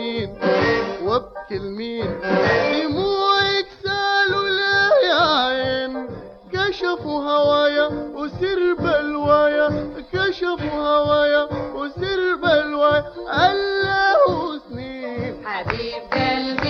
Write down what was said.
لمين وابكي لمين دموعك سالوا لا يا عين كشفوا هوايا وسر بلوايا كشفوا هوايا وسر بلوايا الله سنين حبيب قلبي